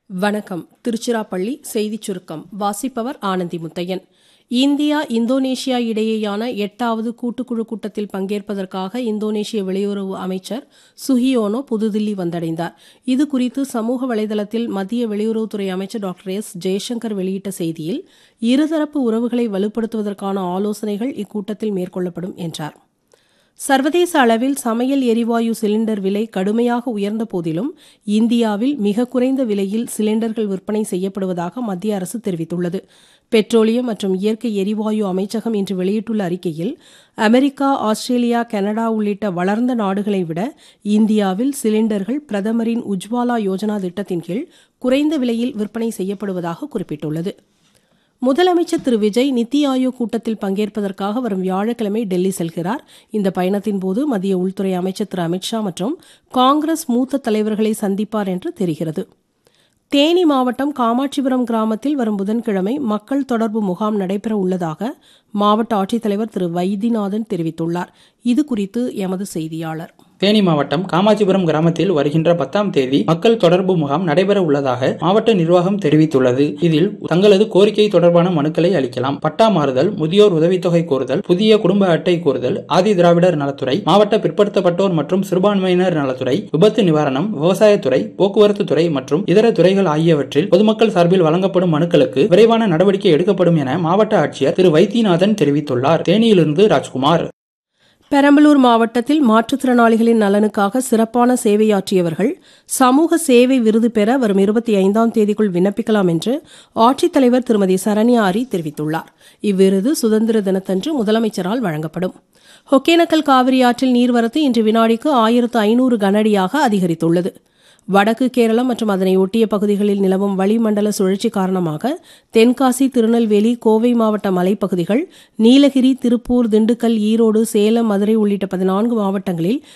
வணக்கம் திருச்சிராப்பள்ளி செய்திச் சுருக்கம் வாசிப்பவர் ஆனந்தி முத்தையன் இந்தியா இந்தோனேஷியா இடையேயான எட்டாவது கூட்டுக்குழு கூட்டத்தில் பங்கேற்பதற்காக இந்தோனேஷிய வெளியுறவு அமைச்சர் சுஹியோனோ புதுதில்லி வந்தடைந்தார் இது குறித்து சமூக வலைதளத்தில் மத்திய வெளியுறவுத்துறை அமைச்சர் டாக்டர் எஸ் ஜெய்சங்கர் வெளியிட்ட செய்தியில் இருதரப்பு உறவுகளை வலுப்படுத்துவதற்கான ஆலோசனைகள் இக்கூட்டத்தில் மேற்கொள்ளப்படும் என்றார் சர்வதேச அளவில் சமையல் எரிவாயு சிலிண்டர் விலை கடுமையாக உயர்ந்த போதிலும் இந்தியாவில் மிக குறைந்த விலையில் சிலிண்டர்கள் விற்பனை செய்யப்படுவதாக மத்திய அரசு தெரிவித்துள்ளது பெட்ரோலியம் மற்றும் இயற்கை எரிவாயு அமைச்சகம் இன்று வெளியிட்டுள்ள அறிக்கையில் அமெரிக்கா ஆஸ்திரேலியா கனடா உள்ளிட்ட வளர்ந்த நாடுகளை விட இந்தியாவில் சிலிண்டர்கள் பிரதமரின் உஜ்வாலா யோஜனா திட்டத்தின் கீழ் குறைந்த விலையில் விற்பனை செய்யப்படுவதாக குறிப்பிட்டுள்ளது முதலமைச்சர் திரு விஜய் நித்தி ஆயோக் கூட்டத்தில் பங்கேற்பதற்காக வரும் வியாழக்கிழமை டெல்லி செல்கிறார் இந்த பயணத்தின் போது மத்திய உள்துறை அமைச்சர் திரு அமித்ஷா மற்றும் காங்கிரஸ் மூத்த தலைவர்களை சந்திப்பார் என்று தெரிகிறது தேனி மாவட்டம் காமாட்சிபுரம் கிராமத்தில் வரும் புதன்கிழமை மக்கள் தொடர்பு முகாம் நடைபெற உள்ளதாக மாவட்ட ஆட்சித்தலைவர் திரு வைத்தியநாதன் தெரிவித்துள்ளார் இது குறித்து எமது செய்தியாளர் தேனி மாவட்டம் காமாட்சிபுரம் கிராமத்தில் வருகின்ற பத்தாம் தேதி மக்கள் தொடர்பு முகாம் நடைபெற உள்ளதாக மாவட்ட நிர்வாகம் தெரிவித்துள்ளது இதில் தங்களது கோரிக்கை தொடர்பான மனுக்களை அளிக்கலாம் பட்டா மாறுதல் முதியோர் உதவித்தொகை கோருதல் புதிய குடும்ப அட்டை கோருதல் ஆதி திராவிடர் நலத்துறை மாவட்ட பிற்படுத்தப்பட்டோர் மற்றும் சிறுபான்மையினர் நலத்துறை விபத்து நிவாரணம் விவசாயத்துறை போக்குவரத்து துறை மற்றும் இதர துறைகள் ஆகியவற்றில் பொதுமக்கள் சார்பில் வழங்கப்படும் மனுக்களுக்கு விரைவான நடவடிக்கை எடுக்கப்படும் என மாவட்ட ஆட்சியர் திரு வைத்தியநாதன் தெரிவித்துள்ளார் தேனியிலிருந்து ராஜ்குமார் பெரம்பலூர் மாவட்டத்தில் மாற்றுத்திறனாளிகளின் நலனுக்காக சிறப்பான சேவையாற்றியவர்கள் சமூக சேவை விருது பெற வரும் இருபத்தி ஐந்தாம் தேதிக்குள் விண்ணப்பிக்கலாம் என்று ஆட்சித்தலைவர் திருமதி சரண்யா ஆரி தெரிவித்துள்ளார் இவ்விருது சுதந்திர தினத்தன்று முதலமைச்சரால் வழங்கப்படும் ஒகேனக்கல் காவிரி ஆற்றில் நீர்வரத்து இன்று வினாடிக்கு ஆயிரத்து ஐநூறு கனஅடியாக அதிகரித்துள்ளது வடக்கு கேரளம் மற்றும் அதனை ஒட்டிய பகுதிகளில் நிலவும் வளிமண்டல சுழற்சி காரணமாக தென்காசி திருநெல்வேலி கோவை மாவட்ட மலைப்பகுதிகள் நீலகிரி திருப்பூர் திண்டுக்கல் ஈரோடு சேலம் மதுரை உள்ளிட்ட பதினான்கு மாவட்டங்களில்